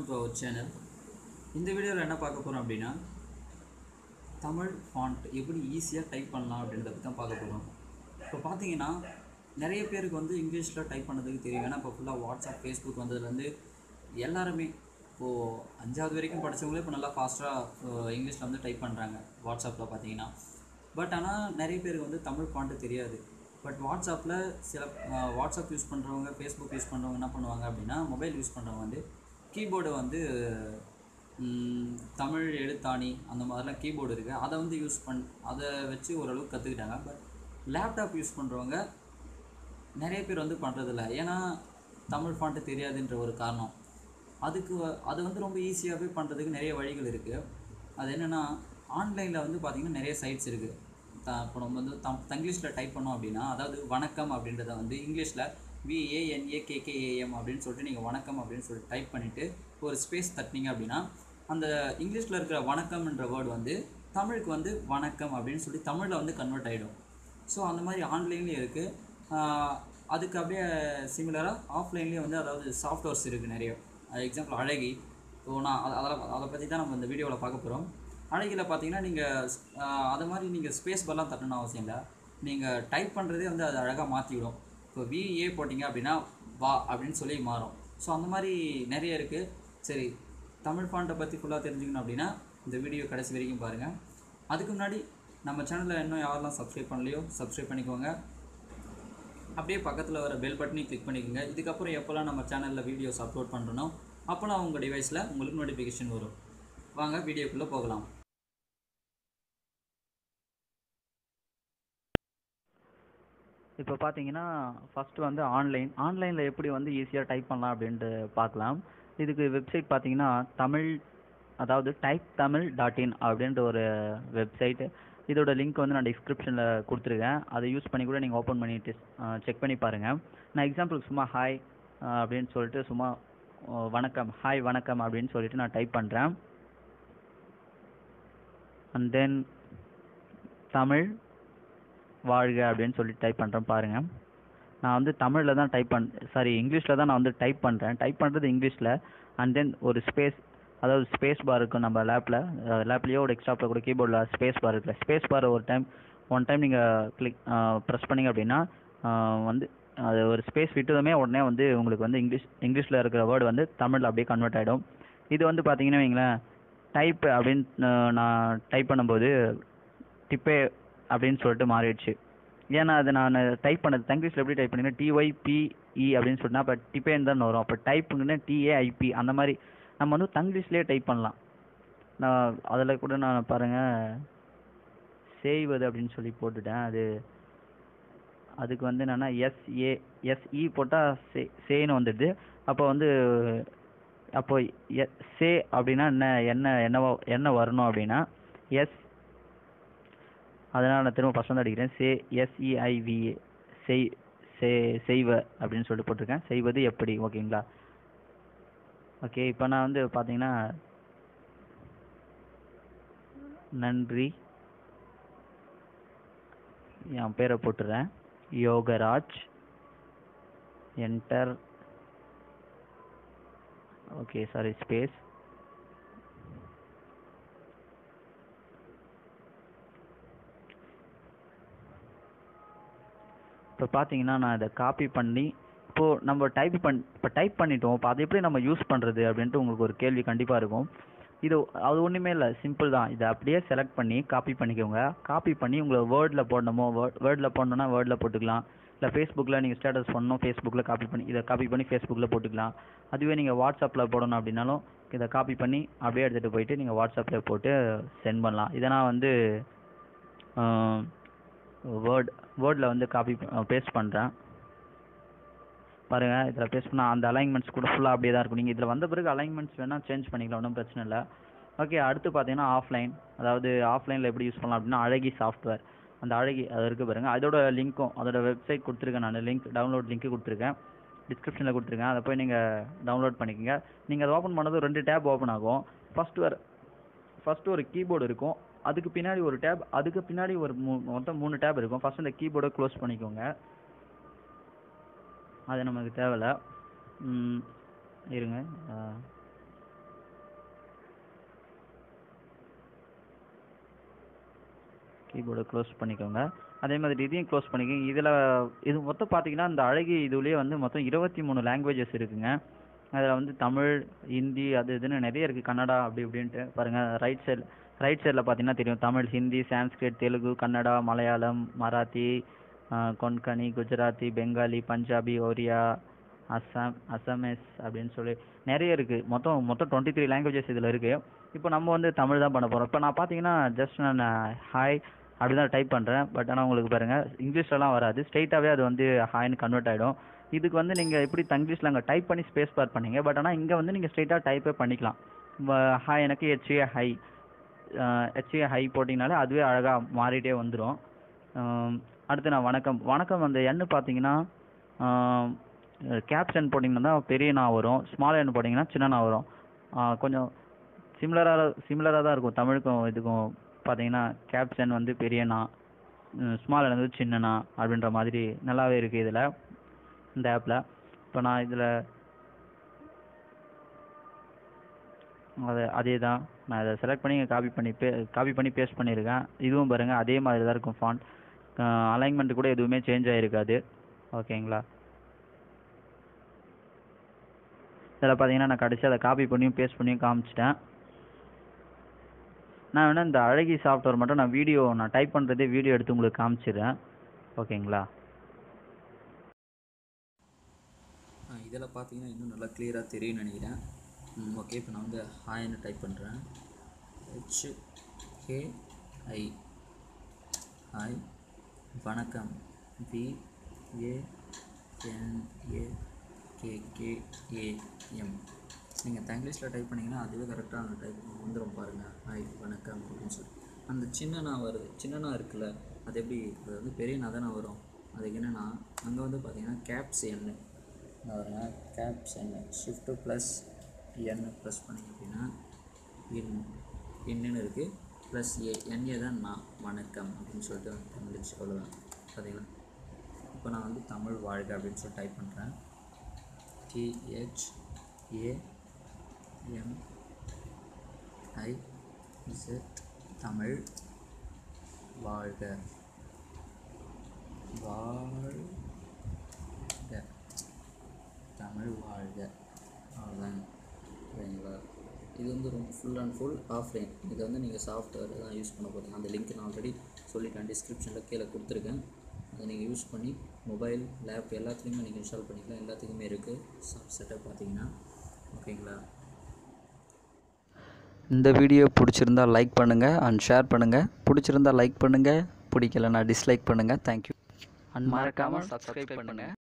welcome to our channel இந்த வீடியோவில் என்ன பார்க்க போகிறோம் அப்படின்னா தமிழ் ஃபாண்ட் எப்படி ஈஸியாக டைப் பண்ணலாம் அப்படின்றத பற்றி தான் பார்க்க போகிறோம் இப்போ பார்த்தீங்கன்னா நிறைய பேருக்கு வந்து இங்கிலீஷில் டைப் பண்ணதுக்கு தெரியும் ஏன்னா இப்போ ஃபுல்லாக வாட்ஸ்அப் ஃபேஸ்புக் வந்ததுலேருந்து எல்லாருமே இப்போது அஞ்சாவது வரைக்கும் படித்தவங்களே இப்போ நல்லா ஃபாஸ்ட்டாக இங்கிலீஷில் வந்து டைப் பண்ணுறாங்க வாட்ஸ்அப்பில் பார்த்தீங்கன்னா பட் ஆனால் நிறைய பேருக்கு வந்து தமிழ் ஃபாண்ட்டு தெரியாது பட் வாட்ஸ்அப்பில் சில அஹ், வாட்ஸ்அப் யூஸ் பண்ணுறவங்க ஃபேஸ்புக் யூஸ் பண்ணுறவங்க என்ன பண்ணுவாங்க அப்படின்னா மொபைல் யூஸ் பண்ணுறவங்க வந்து கீபோர்டை வந்து ம், தமிழ் எழுத்தாணி அந்த மாதிரிலாம் கீபோர்டு இருக்குது அதை வந்து யூஸ் பண் அதை வச்சு ஓரளவுக்கு கற்றுக்கிட்டாங்க பட் லேப்டாப் யூஸ் பண்ணுறவங்க நிறைய பேர் வந்து பண்ணுறதில்ல ஏன்னா தமிழ் ஃபாண்ட்டு தெரியாதுன்ற ஒரு காரணம் அதுக்கு வ- அது வந்து ரொம்ப ஈஸியாகவே பண்ணுறதுக்கு நிறைய வழிகள் இருக்குது அது என்னென்னா ஆன்லைனில் வந்து பார்த்திங்கன்னா நிறைய சைட்ஸ் இருக்குது த இப்போ நம்ம வந்து தம் தங்கிலீஷில் டைப் பண்ணோம் அப்படின்னா அதாவது வணக்கம் அப்படின்றத வந்து இங்கிலீஷில் விஏஎன்ஏகேகேஏஎம் அப்படின்னு சொல்லிட்டு நீங்கள் வணக்கம் அப்படின்னு சொல்லிட்டு டைப் பண்ணிவிட்டு ஒரு ஸ்பேஸ் தட்டினீங்க அப்படின்னா அந்த இங்கிலீஷில் இருக்கிற வணக்கம்ன்ற வேர்டு வந்து தமிழுக்கு வந்து வணக்கம் அப்படின்னு சொல்லி தமிழில் வந்து கன்வெர்ட் ஆகிடும் ஸோ அந்த மாதிரி ஆன்லைன்லேயும் இருக்குது அதுக்கு அப்படியே சிமிலராக ஆஃப்லைன்லேயும் வந்து அதாவது சாஃப்ட்வேர்ஸ் இருக்குது நிறைய எக்ஸாம்பிள் அழகி ஸோ நான் அதை அதில் அதை பற்றி தான் நம்ம இந்த வீடியோவில் பார்க்க போகிறோம் அழகியில் பார்த்தீங்கன்னா நீங்கள் அது மாதிரி நீங்கள் ஸ்பேஸ் பார்லாம் தட்டணும் அவசியம் இல்லை நீங்கள் டைப் பண்ணுறதே வந்து அது அழகாக மாற்றிவிடும் இப்போ விஏ போட்டிங்க அப்படின்னா வா அப்படின்னு சொல்லி மாறும் ஸோ அந்த மாதிரி நிறைய இருக்குது சரி தமிழ் ஃபாண்ட்டை பற்றி ஃபுல்லாக தெரிஞ்சுக்கணும் அப்படின்னா இந்த வீடியோ கடைசி வரைக்கும் பாருங்கள் அதுக்கு முன்னாடி நம்ம சேனலில் இன்னும் யாரெல்லாம் சப்ஸ்கிரைப் பண்ணலையோ சப்ஸ்கிரைப் பண்ணிக்கோங்க அப்படியே பக்கத்தில் வர பெல் பட்டனையும் கிளிக் பண்ணிக்கோங்க இதுக்கப்புறம் எப்போல்லாம் நம்ம சேனலில் வீடியோஸ் அப்லோட் பண்ணுறனோ அப்போல்லாம் உங்கள் டிவைஸில் உங்களுக்கு நோட்டிஃபிகேஷன் வரும் வாங்க வீடியோக்குள்ளே போகலாம் இப்போ பார்த்தீங்கன்னா ஃபஸ்ட்டு வந்து ஆன்லைன் ஆன்லைனில் எப்படி வந்து ஈஸியாக டைப் பண்ணலாம் அப்படின்ட்டு பார்க்கலாம் இதுக்கு வெப்சைட் பார்த்தீங்கன்னா தமிழ் அதாவது டைப் தமிழ் டாட் இன் அப்படின்ற ஒரு வெப்சைட் இதோட லிங்க் வந்து நான் டிஸ்கிரிப்ஷனில் கொடுத்துருக்கேன் அதை யூஸ் பண்ணி கூட நீங்கள் ஓப்பன் பண்ணிட்டு செக் பண்ணி பாருங்கள் நான் எக்ஸாம்பிளுக்கு சும்மா ஹாய் அப்படின்னு சொல்லிட்டு சும்மா அஹ், வணக்கம் ஹாய் வணக்கம் அப்படின்னு சொல்லிட்டு நான் டைப் பண்ணுறேன் அண்ட் தென் தமிழ் வாழ்க அப்படின்னு சொல்லி டைப் பண்ணுறேன் பாருங்கள் நான் வந்து தமிழில் தான் டைப் பண் சாரி இங்கிலீஷில் தான் நான் வந்து டைப் பண்ணுறேன் டைப் பண்ணுறது இங்கிலீஷில் அண்ட் தென் ஒரு ஸ்பேஸ் அதாவது ஸ்பேஸ் பார் இருக்கும் நம்ம லேப்பில் லேப்லேயோ ஒரு எக்ஸ்ட்ராப்பில் கூட கீபோர்டில் ஸ்பேஸ் பார் இருக்குல்ல ஸ்பேஸ் பார் ஒரு டைம் ஒன் டைம் நீங்கள் கிளிக் ப்ரெஸ் பண்ணீங்க அப்படின்னா அஹ், வந்து அது ஒரு ஸ்பேஸ் விட்டதுமே உடனே வந்து உங்களுக்கு வந்து இங்கிலீஷ் இங்கிலீஷில் இருக்கிற வேர்டு வந்து தமிழில் அப்படியே கன்வெர்ட் ஆகிடும் இது வந்து பார்த்தீங்கன்னா வைங்களேன் டைப் அப்படின்னு அஹ், நான் டைப் பண்ணும்போது டிப்பே அப்படின்னு சொல்லிட்டு மாறிடுச்சு ஏன்னா அது நான் டைப் பண்ணது தங்கிலீஷில் எப்படி டைப் பண்ணிங்கன்னா டிஒய்பிஇ அப்படின்னு சொன்னா அப்போ டிபேன்னு தான் வரும் அப்போ டைப்புங்கன்னா டிஏஐபி அந்த மாதிரி நம்ம வந்து தங்கிலீஷ்லேயே டைப் பண்ணலாம் நான் அதில் கூட நான் பாருங்கள் செய்வது அப்படின்னு சொல்லி போட்டுட்டேன் அது அதுக்கு வந்து என்னென்னா எஸ்ஏ எஸ்இ போட்டால் சே சேன்னு வந்துடுது அப்போ வந்து அப்போ எ சே அப்படின்னா என்ன என்ன என்னவா என்ன வரணும் அப்படின்னா எஸ் அதனால் நான் திரும்ப ஃபஸ்ட் வந்து அடிக்கிறேன் சே எஸ்இஐவிஏ செய் சே செய்வ அப்படின்னு சொல்லிட்டு போட்டிருக்கேன் செய்வது எப்படி ஓகேங்களா ஓகே இப்போ நான் வந்து பார்த்தீங்கன்னா நன்றி என் பேரை போட்டுறேன் Yograj enter okay sorry space இப்போ பார்த்தீங்கன்னா நான் இதை காப்பி பண்ணி இப்போது நம்ம டைப் பண் இப்போ டைப் பண்ணிட்டோம் இப்போ அதை எப்படி நம்ம யூஸ் பண்ணுறது அப்படின்ட்டு உங்களுக்கு ஒரு கேள்வி கண்டிப்பாக இருக்கும் இது அது ஒன்றுமே இல்லை சிம்பிள் தான் இதை அப்படியே செலக்ட் பண்ணி காப்பி பண்ணிக்கோங்க காப்பி பண்ணி உங்களை வேர்டில் போடணுமோ வேர்ட் வேர்டில் போடணுன்னா வேர்டில் போட்டுக்கலாம் இல்லை ஃபேஸ்புக்கில் நீங்கள் ஸ்டேட்டஸ் பண்ணணும் ஃபேஸ்புக்கில் காப்பி பண்ணி இதை காப்பி பண்ணி ஃபேஸ்புக்கில் போட்டுக்கலாம் அதுவே நீங்கள் வாட்ஸ்அப்பில் போடணும் அப்படின்னாலும் இதை காப்பி பண்ணி அப்படியே எடுத்துகிட்டு போயிட்டு நீங்கள் வாட்ஸ்அப்பில் போட்டு சென்ட் பண்ணலாம் இதை நான் வந்து வேர்ட் வேர்டில் வந்து காப்பி பேஸ்ட் பண்ணுறேன் பாருங்கள் இதில் பேஸ்ட் பண்ணால் அந்த அலைன்மெண்ட்ஸ் கூட ஃபுல்லாக அப்படியே தான் இருக்கும் நீங்கள் இதில் வந்த பிறகு அலைன்மெண்ட்ஸ் வேணால் சேஞ்ச் பண்ணிக்கலாம் ஒன்றும் பிரச்சனை இல்லை ஓகே அடுத்து பார்த்தீங்கன்னா ஆஃப்லைன் அதாவது ஆஃப்லைனில் எப்படி யூஸ் பண்ணலாம் அப்படின்னா அழகி சாஃப்ட்வேர் அந்த அழகி அது இருக்குது பாருங்க அதோட லிங்க்கும் அதோட வெப்சைட் கொடுத்துருக்கேன் நான் லிங்க் டவுன்லோட் லிங்க் கொடுத்துருக்கேன் டிஸ்கிரிப்ஷனில் கொடுத்துருக்கேன் அதை போய் நீங்கள் டவுன்லோட் பண்ணிக்கோங்க நீங்கள் அதை ஓப்பன் பண்ணது ரெண்டு டேப் ஓப்பன் ஆகும் ஃபர்ஸ்ட் வர ஃபர்ஸ்ட் ஒரு கீபோர்டு இருக்கும் அதுக்கு பின்னாடி ஒரு டேப் அதுக்கு பின்னாடி ஒரு மூ மொத்தம் மூணு டேப் இருக்கும் ஃபர்ஸ்ட் இந்த கீபோர்டை க்ளோஸ் பண்ணிக்கோங்க அது நமக்கு தேவையில்ல ம், இருங்க கீபோர்டை க்ளோஸ் பண்ணிக்கோங்க அதே மாதிரி இதையும் க்ளோஸ் பண்ணிக்கோங்க இதில் இது மொத்தம் பார்த்தீங்கன்னா இந்த அழகி இதுலேயே வந்து மொத்தம் இருபத்தி மூணு லாங்குவேஜஸ் இருக்குங்க அதில் வந்து தமிழ் ஹிந்தி அது இதுன்னு நிறைய இருக்குது கன்னடா அப்படி இப்படின்ட்டு பாருங்கள் ரைட் சைடு ரைட் சைடில் பார்த்தீங்கன்னா தெரியும் தமிழ் ஹிந்தி சான்ஸ்கிரிட் தெலுங்கு கன்னடா மலையாளம் மராத்தி ஆஹ் கொன்கனி குஜராத்தி பெங்காலி பஞ்சாபி ஒரியா அஸ்ஸாம் அஸ்ஸாமீஸ் அப்படின்னு சொல்லி நிறைய இருக்குது மொத்தம் மொத்தம் டுவெண்ட்டி த்ரீ லாங்குவேஜஸ் இதில் இருக்குது இப்போ நம்ம வந்து தமிழ் தான் பண்ண போகிறோம் இப்போ நான் பார்த்தீங்கன்னா ஜஸ்ட் நான் ஹாய் அப்படி தான் டைப் பண்ணுறேன் பட் ஆனால் உங்களுக்கு பாருங்கள் இங்கிலீஷ்லலாம் வராது ஸ்ட்ரெயிட்டாகவே அது வந்து ஹாய்னு கன்வெர்ட் ஆகிடும் இதுக்கு வந்து நீங்கள் எப்படி தங்கிலீஷில் அங்கே டைப் பண்ணி ஸ்பேஸ் பார் பண்ணீங்க பட் ஆனால் இங்கே வந்து நீங்கள் ஸ்ட்ரெயிட்டாக டைப்பே பண்ணிக்கலாம் ஹாய் எனக்கு ஹெச்ஏ ஹை ஹெச்ஏ ஹை போட்டிங்கனாலே அதுவே அழகாக மாறிட்டே வந்துடும் அடுத்து நான் வணக்கம் வணக்கம் அந்த எண்ணு பார்த்தீங்கன்னா கேப்ஷன் போட்டிங்கன்னா தான் பெரிய நான் வரும் ஸ்மால் எண் போட்டிங்கன்னா சின்ன நான் வரும் ஆஹ் கொஞ்சம் சிமிலராக சிமிலராக தான் இருக்கும் தமிழுக்கும் இதுக்கும் பார்த்தீங்கன்னா கேப்ஷன் வந்து பெரிய நான் ஸ்மால் வந்து சின்ன நான் அப்படின்ற மாதிரி நல்லாவே இருக்குது இதில் இந்த ஆப்பில் இப்போ நான் இதில் அது அதே தான் நான் இதை செலக்ட் பண்ணி காப்பி பண்ணி பே காப்பி பண்ணி பேஸ்ட் பண்ணியிருக்கேன் இதுவும் பாருங்கள் அதே மாதிரி தான் இருக்கும் ஃபாண்ட் அலைன்மெண்ட் கூட எதுவுமே சேஞ்ச் ஆகிருக்காது ஓகேங்களா இதில் பார்த்தீங்கன்னா நான் கடைசி அதை காப்பி பண்ணியும் பேஸ்ட் பண்ணியும் காமிச்சிட்டேன் நான் வேணால் இந்த அழகி சாஃப்ட்வேர் மட்டும் நான் வீடியோ நான் டைப் பண்ணுறதே வீடியோ எடுத்து உங்களுக்கு காமிச்சிடுறேன் ஓகேங்களா இதில் பார்த்தீங்கன்னா இன்னும் நல்லா கிளியராக தெரியும்னு நினைக்கிறேன் ஓகே இப்போ நான் வந்து ஹாய்னு டைப் பண்ணுறேன் ஹெச் கே ஐ ஹாய் வணக்கம் P A N A K K A M நீங்கள் தங்கிலீஷில் டைப் பண்ணிங்கன்னா அதுவே கரெக்டாக டைப் வந்துடும் பாருங்கள் ஹாய் வணக்கம் அப்படின்னு சொல்லி அந்த சின்னனா வருது சின்னனா இருக்குல்ல அது எப்படி அது வந்து பெரிய நான் தானே வரும் அதுக்கு என்னென்னா அங்கே வந்து பார்த்தீங்கன்னா கேப்ஸ் எண்ணு பாருங்க கேப்ஸ் எண்ணு ஷிஃப்ட்டு ப்ளஸ் எண்ணு ப்ளஸ் பண்ணிங்க அப்படின்னா இன் இன்னுன்னு இருக்குது ப்ளஸ் ஏ என்ஏ தான் நான் வணக்கம் அப்படின்னு சொல்லிட்டு வந்துடுச்சு அவ்வளோதான் பார்த்தீங்களா இப்போ நான் வந்து தமிழ் வாழ்க அப்படின்னு சொல்லி டைப் பண்ணுறேன் T H A M I Z Tamil வாழ்க வாழ்க தமிழ் வாழ்க அவ்வளோதாங்க சரிங்களா இது வந்து ரொம்ப ஃபுல் அண்ட் ஃபுல் ஆஃப்லைன் இதை வந்து நீங்கள் சாஃப்ட்வேர் தான் யூஸ் பண்ண போகிறீங்க அந்த லிங்க் நான் ஆல்ரெடி சொல்லிட்டேன் டிஸ்கிரிப்ஷனில் கீழே கொடுத்துருக்கேன் அதை நீங்கள் யூஸ் பண்ணி மொபைல் லேப் எல்லாத்துலேயுமே நீங்கள் இன்ஸ்டால் பண்ணிக்கலாம் எல்லாத்துக்குமே இருக்குது செட்டப் பார்த்தீங்கன்னா ஓகேங்களா இந்த வீடியோ பிடிச்சிருந்தா லைக் பண்ணுங்கள் அண்ட் ஷேர் பண்ணுங்கள் பிடிச்சிருந்தா லைக் பண்ணுங்கள் பிடிக்கலனா டிஸ்லைக் பண்ணுங்கள் தேங்க்யூ அண்ட் மறக்காமல் சப்ஸ்கிரைப் பண்ணுங்கள்